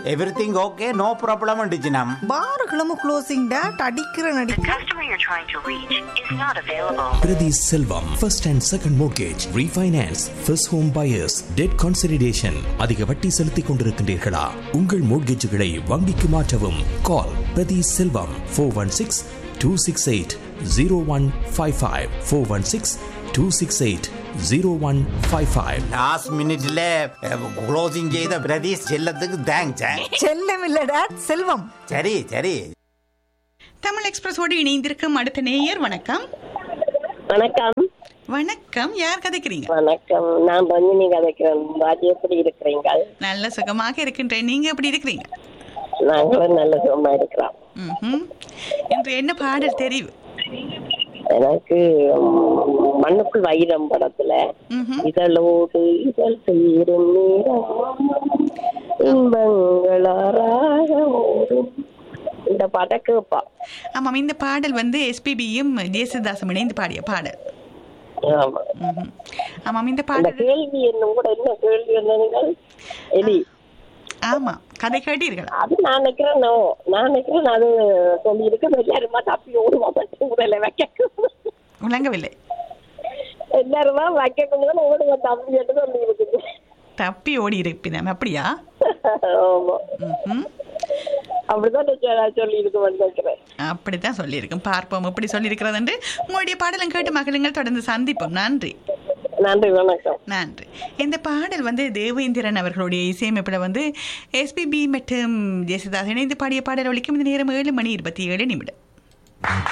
Everything okay no problem டிச்சினம் பாருகளும் closing date அடிக்கிற நடி The customer you're trying to reach is not available. Prati Selvam, first and second mortgage, refinance, first home buyers, debt consolidation. அதிக வட்டி செலுத்திக் கொண்டிருக்கின்றீர்களா உங்கள் மோட்கேஜுகளை வங்கிக்கு மாற்றவும் call Prathi Selvam four one six two six eight zero one five five four one six two six eight zero one five five last மினிட்ல closing செய்த பிரதீஷ் செல்லத்துக்கு thanks செல்லம் இல்ல டேட் செல்வம் சரி சரி தமிழ் எக்ஸ்பிரஸோடு இணைந்திருக்கும் அடுத்த நேயர் வணக்கம் வணக்கம் வணக்கம் யார் கதைக்கிறீங்க வணக்கம் நான் ரஞ்சினி கதைக்கிறேன் ராஜி எப்படி இருக்கிறீங்க நல்ல சுகமாக இருக்கின்றேன் நீங்க எப்படி இருக்கிறீங்க நாங்களும் நல்ல சுகமா இருக்கிறோம் ம்ஹும். இன்று என்ன பாடல் தெரிவு எனக்கு ம், மண்ணுக்குள் வைரம் படத்துல ம்ஹும். இதழோடு இதழ் சேரும் நேரம் இன்பங்களாராக ஓடும் இந்த பாட்டை கேட்பா ஆமாம் இந்த பாடல் வந்து எஸ்பிபியும் ஜேசுதாசும் இணைந்து பாடிய பாடல் ஆமா ம்ஹும். ஆமாம் இந்த இந்த பாடல் கேள்வி என்னும் கூட என்ன கேள்வி என்னங்கள் எலி ஆமாம் கதை கேட்டீர்களா அது நான் நினைக்கிறேன் no. நான் நினைக்கிறேன் அது சொல்லி இருக்கு எல்லாருமா தப்பி ஓடுவா மட்டும் உடலை வைக்க விளங்கவில்லை எல்லாருமா வைக்கணும் ஓடுவா தம்பி என்று சொல்லி இருக்குது தப்பி ஓடி இருப்பினம் அப்படியா ஆமா ம்ஹும். அப்படிதான் நான் சொல்லி இருக்கு நினைக்கிறேன் அப்படித்தான் சொல்லியிருக்கோம் பார்ப்போம் எப்படி சொல்லியிருக்கிறது என்று உங்களுடைய பாடலும் கேட்டு மகளுங்கள் தொடர்ந்து சந்திப்போம் நன்றி நன்றி வணக்கம் நன்றி இந்த பாடல் வந்து தேவேந்திரன் அவர்களுடைய இசையமைப்பில் வந்து எஸ்பிபி மற்றும் ஜெயசுதாஸ் இணைந்து பாடிய பாடல் ஒலிக்கும் இந்த நேரம் ஏழு மணி இருபத்தி ஏழு நிமிடம்